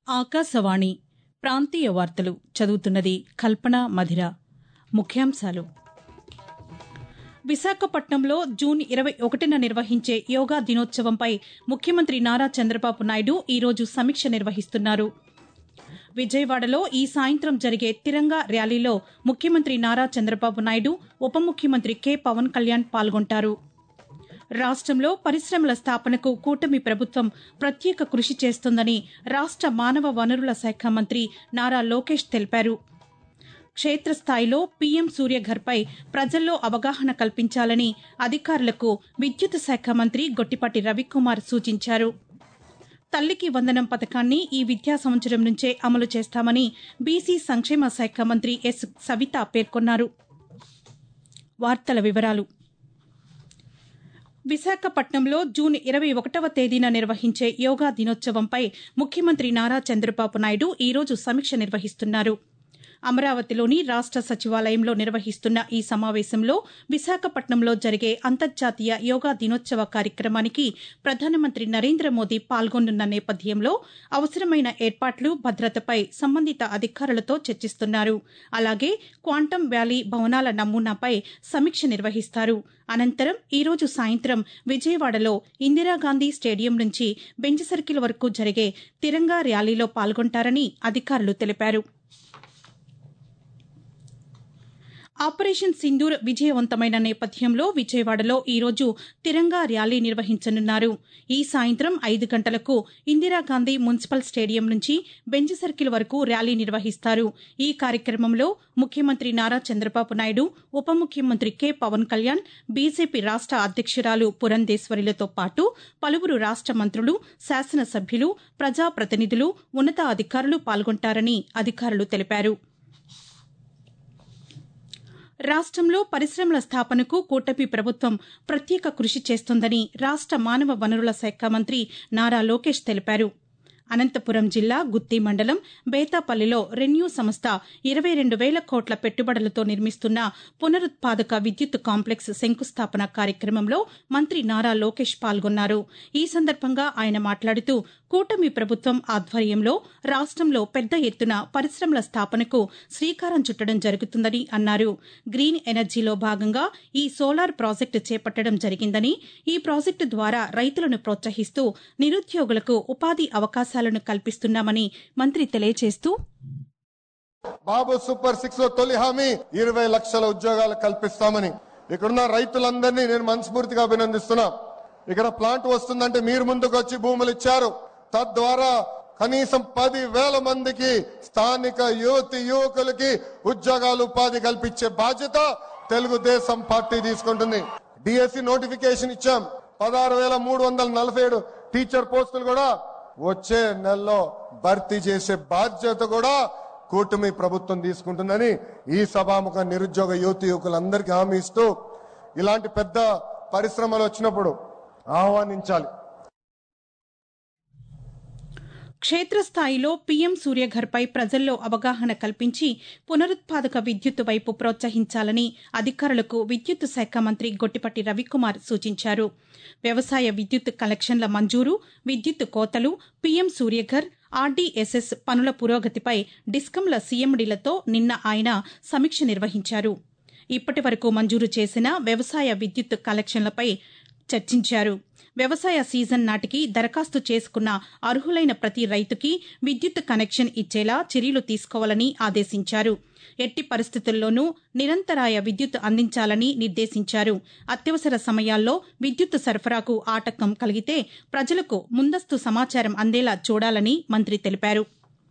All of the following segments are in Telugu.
ఆకాశవాణి ప్రాంతీయ వార్తలు చదువుతున్నది కల్పన మధిర ముఖ్యాంశాలు విశాఖపట్నంలో జూన్ ఇరవై ఒకటిన నిర్వహించే యోగా దినోత్సవంపై ముఖ్యమంత్రి నారా చంద్రబాబు నాయుడు ఈరోజు సమీక్ష నిర్వహిస్తున్నారు విజయవాడలో ఈ సాయంత్రం జరిగే తిరంగా ర్యాలీలో ముఖ్యమంత్రి నారా చంద్రబాబు నాయుడు ఉప ముఖ్యమంత్రి కె పవన్ కళ్యాణ్ పాల్గొంటారు రాష్ట్రంలో పరిశ్రమల స్థాపనకు కూటమి ప్రభుత్వం ప్రత్యేక కృషి చేస్తోందని రాష్ట్ర మానవ వనరుల శాఖ మంత్రి నారా లోకేష్ తెలిపారు క్షేత్రస్థాయిలో పీఎం సూర్యఘర్పై ప్రజల్లో అవగాహన కల్పించాలని అధికారులకు విద్యుత్ శాఖ మంత్రి గొట్టిపాటి రవికుమార్ సూచించారు తల్లికి వందనం పథకాన్ని ఈ విద్యా సంవత్సరం నుంచే అమలు చేస్తామని బీసీ సంక్షేమ శాఖ మంత్రి ఎస్ సవిత పేర్కొన్నారు వార్తల వివరాలు విశాఖపట్నంలో జూన్ ఇరవై ఒకటవ తేదీన నిర్వహించే యోగా దినోత్సవంపై ముఖ్యమంత్రి నారా చంద్రబాబు నాయుడు ఈరోజు సమీక్ష నిర్వహిస్తున్నారు అమరావతిలోని రాష్ట సచివాలయంలో నిర్వహిస్తున్న ఈ సమావేశంలో విశాఖపట్నంలో జరిగే అంతర్జాతీయ యోగా దినోత్సవ కార్యక్రమానికి ప్రధానమంత్రి నరేంద్ర మోదీ పాల్గొనున్న నేపథ్యంలో అవసరమైన ఏర్పాట్లు భద్రతపై సంబంధిత అధికారులతో చర్చిస్తున్నారు అలాగే క్వాంటం వ్యాలీ భవనాల నమూనాపై సమీక్ష నిర్వహిస్తారు అనంతరం ఈరోజు సాయంత్రం విజయవాడలో ఇందిరాగాంధీ స్టేడియం నుంచి బెంచ్ సర్కిల్ వరకు జరిగే తిరంగా ర్యాలీలో పాల్గొంటారని అధికారులు తెలిపారు ఆపరేషన్ సింధూర్ విజయవంతమైన నేపథ్యంలో విజయవాడలో ఈరోజు తిరంగా ర్యాలీ నిర్వహించనున్నారు ఈ సాయంత్రం ఐదు గంటలకు ఇందిరాగాంధీ మున్సిపల్ స్టేడియం నుంచి బెంచ్ సర్కిల్ వరకు ర్యాలీ నిర్వహిస్తారు ఈ కార్యక్రమంలో ముఖ్యమంత్రి నారా చంద్రబాబు నాయుడు ఉప ముఖ్యమంత్రి కె పవన్ కళ్యాణ్ బీజేపీ రాష్ట అధ్యక్షురాలు పురంధేశ్వరిలతో పాటు పలువురు రాష్ట మంత్రులు శాసనసభ్యులు ప్రజాప్రతినిధులు ఉన్నతాధికారులు పాల్గొంటారని అధికారులు తెలిపారు రాష్ట్రంలో పరిశ్రమల స్థాపనకు కూటమి ప్రభుత్వం ప్రత్యేక కృషి చేస్తోందని రాష్ట మానవ వనరుల శాఖ మంత్రి నారా లోకేష్ తెలిపారు అనంతపురం జిల్లా గుత్తి మండలం బేతాపల్లిలో రెన్యూ సంస్థ ఇరవై రెండు వేల కోట్ల పెట్టుబడులతో నిర్మిస్తున్న పునరుత్పాదక విద్యుత్ కాంప్లెక్స్ శంకుస్థాపన కార్యక్రమంలో మంత్రి నారా లోకేష్ పాల్గొన్నారు ఈ సందర్భంగా ఆయన మాట్లాడుతూ కూటమి ప్రభుత్వం ఆధ్వర్యంలో రాష్ట్రంలో పెద్ద ఎత్తున పరిశ్రమల స్థాపనకు శ్రీకారం చుట్టడం జరుగుతుందని అన్నారు గ్రీన్ ఎనర్జీలో భాగంగా ఈ సోలార్ ప్రాజెక్టు చేపట్టడం జరిగిందని ఈ ప్రాజెక్టు ద్వారా రైతులను ప్రోత్సహిస్తూ నిరుద్యోగులకు ఉపాధి అవకాశాలను కల్పిస్తున్నామని మంత్రి తెలియజేస్తూ బాబు సూపర్ సిక్స్ లో తొలి హామీ ఇరవై లక్షల ఉద్యోగాలు కల్పిస్తామని ఇక్కడున్న రైతులందరినీ నేను మనస్ఫూర్తిగా అభినందిస్తున్నా ఇక్కడ ప్లాంట్ వస్తుందంటే మీరు ముందుకు వచ్చి భూములు ఇచ్చారు తద్వారా కనీసం పది వేల మందికి స్థానిక యువతి యువకులకి ఉద్యోగాలు ఉపాధి కల్పించే బాధ్యత తెలుగుదేశం పార్టీ తీసుకుంటుంది డిఎస్సి నోటిఫికేషన్ ఇచ్చాం పదహారు వేల మూడు వందల నలభై ఏడు టీచర్ పోస్టులు కూడా వచ్చే నెలలో భర్తీ చేసే బాధ్యత కూడా కూటమి ప్రభుత్వం తీసుకుంటుందని ఈ సభాముఖ నిరుద్యోగ యువతి యువకులందరికీ హామీ ఇస్తూ ఇలాంటి పెద్ద పరిశ్రమలు వచ్చినప్పుడు ఆహ్వానించాలి క్షేత్రస్థాయిలో పీఎం సూర్యఘర్పై ప్రజల్లో అవగాహన కల్పించి పునరుత్పాదక విద్యుత్ వైపు ప్రోత్సహించాలని అధికారులకు విద్యుత్ శాఖ మంత్రి గొట్టిపట్టి రవికుమార్ సూచించారు వ్యవసాయ విద్యుత్ కలెక్షన్ల మంజూరు విద్యుత్ కోతలు పీఎం సూర్యఘర్ ఆర్డీఎస్ఎస్ పనుల పురోగతిపై డిస్కంల సీఎండీలతో నిన్న ఆయన సమీక్ష నిర్వహించారు ఇప్పటి వరకు మంజూరు చేసిన వ్యవసాయ విద్యుత్ కలెక్షన్లపై చర్చించారు వ్యవసాయ సీజన్ నాటికి దరఖాస్తు చేసుకున్న అర్హులైన ప్రతి రైతుకి విద్యుత్ కనెక్షన్ ఇచ్చేలా చర్యలు తీసుకోవాలని ఆదేశించారు ఎట్టి పరిస్థితుల్లోనూ నిరంతరాయ విద్యుత్ అందించాలని నిర్దేశించారు అత్యవసర సమయాల్లో విద్యుత్ సరఫరాకు ఆటంకం కలిగితే ప్రజలకు ముందస్తు సమాచారం అందేలా చూడాలని మంత్రి తెలిపారు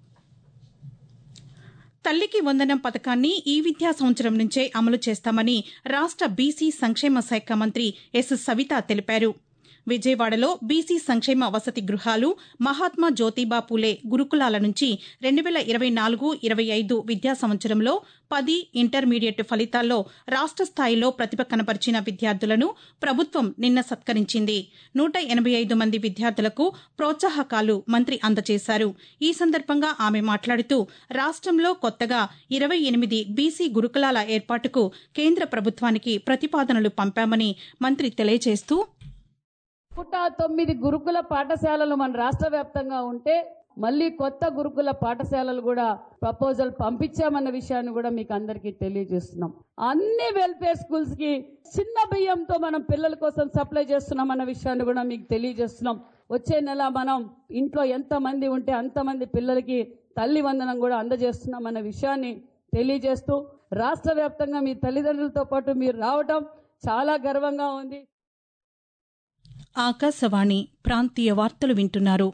తల్లికి వందనం పథకాన్ని ఈ విద్యా సంవత్సరం నుంచే అమలు చేస్తామని రాష్ట బీసీ సంక్షేమ శాఖ మంత్రి ఎస్ సవిత తెలిపారు విజయవాడలో బీసీ సంక్షేమ వసతి గృహాలు మహాత్మా జ్యోతిబా పూలే గురుకులాల నుంచి రెండు వేల ఇరవై నాలుగు ఇరవై ఐదు విద్యా సంవత్సరంలో పది ఇంటర్మీడియట్ ఫలితాల్లో రాష్ట స్థాయిలో ప్రతిభ కనపరిచిన విద్యార్థులను ప్రభుత్వం నిన్న సత్కరించింది నూట ఎనబై ఐదు మంది విద్యార్థులకు ప్రోత్సాహకాలు మంత్రి అందజేశారు ఈ సందర్భంగా ఆమె మాట్లాడుతూ రాష్ట్రంలో కొత్తగా ఇరవై ఎనిమిది బీసీ గురుకులాల ఏర్పాటుకు కేంద్ర ప్రభుత్వానికి ప్రతిపాదనలు పంపామని మంత్రి తెలియజేస్తూ పుట్ట తొమ్మిది గురుకుల పాఠశాలలు మన రాష్ట్ర వ్యాప్తంగా ఉంటే మళ్ళీ కొత్త గురుకుల పాఠశాలలు కూడా ప్రపోజల్ పంపించామన్న విషయాన్ని కూడా మీకు అందరికీ తెలియజేస్తున్నాం అన్ని వెల్ఫేర్ స్కూల్స్ కి చిన్న బియ్యంతో మనం పిల్లల కోసం సప్లై చేస్తున్నాం అన్న విషయాన్ని కూడా మీకు తెలియజేస్తున్నాం వచ్చే నెల మనం ఇంట్లో ఎంత మంది ఉంటే అంతమంది పిల్లలకి తల్లి వందనం కూడా అందజేస్తున్నాం అన్న విషయాన్ని తెలియజేస్తూ రాష్ట్ర వ్యాప్తంగా మీ తల్లిదండ్రులతో పాటు మీరు రావటం చాలా గర్వంగా ఉంది ఆకాశవాణి ప్రాంతీయ వార్తలు వింటున్నారు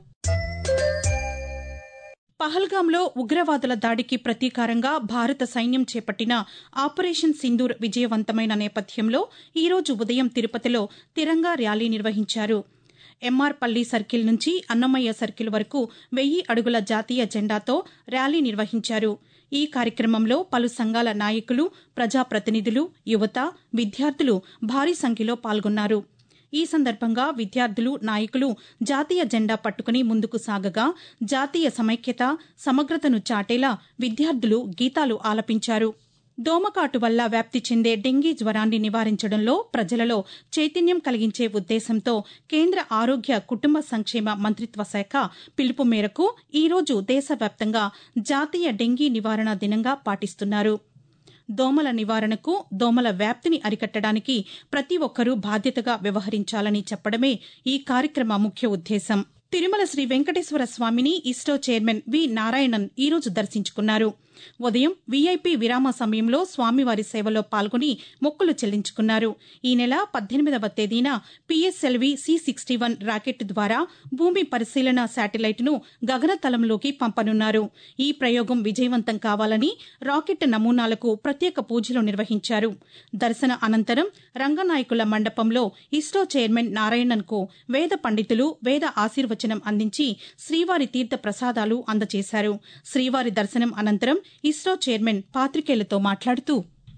పహల్గాంలో ఉగ్రవాదుల దాడికి ప్రతీకారంగా భారత సైన్యం చేపట్టిన ఆపరేషన్ సింధూర్ విజయవంతమైన నేపథ్యంలో ఈరోజు ఉదయం తిరుపతిలో తిరంగా ర్యాలీ నిర్వహించారు ఎంఆర్ పల్లి సర్కిల్ నుంచి అన్నమయ్య సర్కిల్ వరకు వెయ్యి అడుగుల జాతీయ జెండాతో ర్యాలీ నిర్వహించారు ఈ కార్యక్రమంలో పలు సంఘాల నాయకులు ప్రజాప్రతినిధులు యువత విద్యార్థులు భారీ సంఖ్యలో పాల్గొన్నారు ఈ సందర్భంగా విద్యార్థులు నాయకులు జాతీయ జెండా పట్టుకుని ముందుకు సాగగా జాతీయ సమైక్యత సమగ్రతను చాటేలా విద్యార్థులు గీతాలు ఆలపించారు దోమకాటు వల్ల వ్యాప్తి చెందే డెంగీ జ్వరాన్ని నివారించడంలో ప్రజలలో చైతన్యం కలిగించే ఉద్దేశంతో కేంద్ర ఆరోగ్య కుటుంబ సంక్షేమ మంత్రిత్వ శాఖ పిలుపు మేరకు ఈరోజు దేశవ్యాప్తంగా జాతీయ డెంగీ నివారణ దినంగా పాటిస్తున్నారు దోమల నివారణకు దోమల వ్యాప్తిని అరికట్టడానికి ప్రతి ఒక్కరూ బాధ్యతగా వ్యవహరించాలని చెప్పడమే ఈ కార్యక్రమ ముఖ్య ఉద్దేశం తిరుమల శ్రీ వెంకటేశ్వర స్వామిని ఇస్రో చైర్మన్ వి నారాయణన్ ఈరోజు దర్శించుకున్నారు ఉదయం వీఐపీ విరామ సమయంలో స్వామివారి సేవలో పాల్గొని మొక్కులు చెల్లించుకున్నారు ఈ నెల పద్దెనిమిదవ తేదీన PSLV C sixty one rocket ద్వారా భూమి పరిశీలన శాటిలైట్ను గగనతలంలోకి పంపనున్నారు ఈ ప్రయోగం విజయవంతం కావాలని రాకెట్ నమూనాలకు ప్రత్యేక పూజలు నిర్వహించారు దర్శన అనంతరం రంగనాయకుల మండపంలో ఇస్రో చైర్మన్ నారాయణన్కు వేద పండితులు వేద ఆశీర్వచనం అందించి శ్రీవారి తీర్థ ప్రసాదాలు అందజేశారు శ్రీవారి దర్శనం అనంతరం ఇస్రో చైర్మన్ పాతికేయులతో మాట్లాడుతూ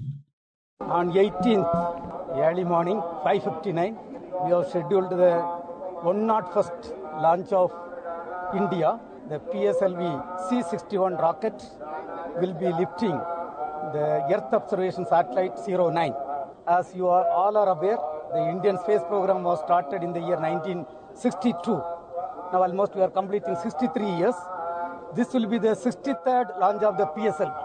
On 18th, early morning, 5.59, we have scheduled the 101st launch of India. The PSLV C-61 rocket will be lifting the Earth Observation Satellite 09. As you are all are aware, the Indian space program was started in the year 1962. Now almost we are completing 63 years. This will be the 63rd launch of the PSLV.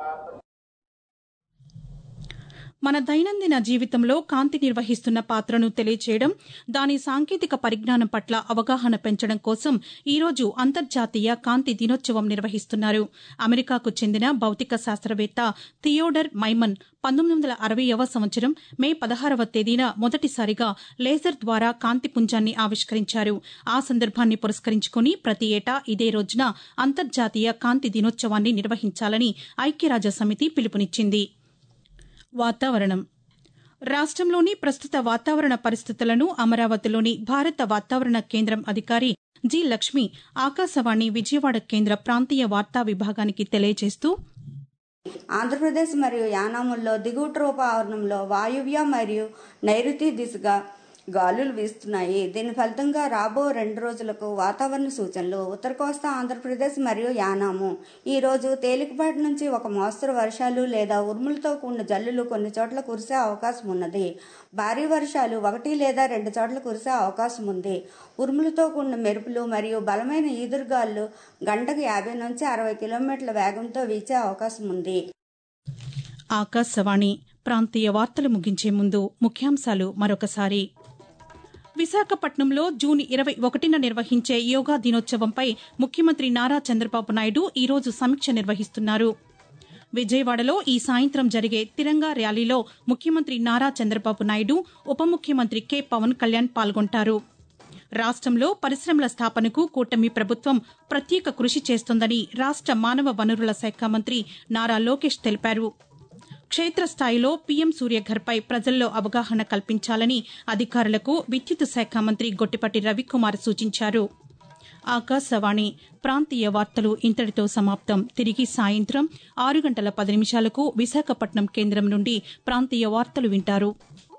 మన దైనందిన జీవితంలో కాంతి నిర్వహిస్తున్న పాత్రను తెలియచేయడం దాని సాంకేతిక పరిజ్ఞానం పట్ల అవగాహన పెంచడం కోసం ఈరోజు అంతర్జాతీయ కాంతి దినోత్సవం నిర్వహిస్తున్నారు అమెరికాకు చెందిన భౌతిక శాస్త్రవేత్త థియోడర్ మైమన్ పంతొమ్మిది వందల అరవైవ సంవత్సరం మే పదహారవ తేదీన మొదటిసారిగా లేజర్ ద్వారా కాంతి పుంజాన్ని ఆవిష్కరించారు ఆ సందర్భాన్ని పురస్కరించుకుని ప్రతి ఏటా ఇదే రోజున అంతర్జాతీయ కాంతి దినోత్సవాన్ని నిర్వహించాలని ఐక్యరాజ్య సమితి పిలుపునిచ్చింది వాతావరణం రాష్ట్రంలోని ప్రస్తుత వాతావరణ పరిస్థితులను అమరావతిలోని భారత వాతావరణ కేంద్రం అధికారి జి లక్ష్మి ఆకాశవాణి విజయవాడ కేంద్ర ప్రాంతీయ వార్తా విభాగానికి తెలియజేస్తూ ఆంధ్రప్రదేశ్ మరియు యానాముల్లో దిగువ ట్రోపావరణంలో వాయువ్య మరియు నైరుతి దిశగా గాలులు వీస్తున్నాయి దీని ఫలితంగా రాబో రెండు రోజులకు వాతావరణ సూచనలు ఉత్తర కోస్తా ఆంధ్రప్రదేశ్ మరియు యానాము ఈ రోజు తేలికపాటి నుంచి ఒక మోస్తరు వర్షాలు లేదా ఉరుములతో కూడిన జల్లులు కొన్ని చోట్ల కురిసే అవకాశం ఉన్నది భారీ వర్షాలు ఒకటి లేదా రెండు చోట్ల కురిసే అవకాశం ఉంది ఉరుములతో కూడిన మెరుపులు మరియు బలమైన ఈదురుగాలు గంటకు యాభై నుంచి అరవై కిలోమీటర్ల వేగంతో వీచే అవకాశం ఉంది ఆకాశవాణి ప్రాంతీయ వార్తలు ముగించే ముందు ముఖ్యాంశాలు మరొకసారి విశాఖపట్నంలో జూన్ ఇరవై ఒకటిన నిర్వహించే యోగా దినోత్సవంపై ముఖ్యమంత్రి నారా చంద్రబాబు నాయుడు ఈరోజు సమీక్ష నిర్వహిస్తున్నారు విజయవాడలో ఈ సాయంత్రం జరిగే తిరంగా ర్యాలీలో ముఖ్యమంత్రి నారా చంద్రబాబు నాయుడు ఉప ముఖ్యమంత్రి కె పవన్ కళ్యాణ్ పాల్గొంటారు రాష్ట్రంలో పరిశ్రమల స్థాపనకు కూటమి ప్రభుత్వం ప్రత్యేక కృషి చేస్తోందని రాష్ట్ర మానవ వనరుల శాఖ మంత్రి నారా లోకేష్ తెలిపారు క్షేత్రస్థాయిలో పీఎం సూర్యఘర్పై ప్రజల్లో అవగాహన కల్పించాలని అధికారులకు విద్యుత్ శాఖ మంత్రి గొట్టిపాటి రవికుమార్ సూచించారు ఆకాశవాణి ప్రాంతీయ వార్తలు ఇంతటితో సమాప్తం తిరిగి సాయంత్రం ఆరు గంటల పది నిమిషాలకు విశాఖపట్నం కేంద్రం నుండి ప్రాంతీయ వార్తలు వింటారు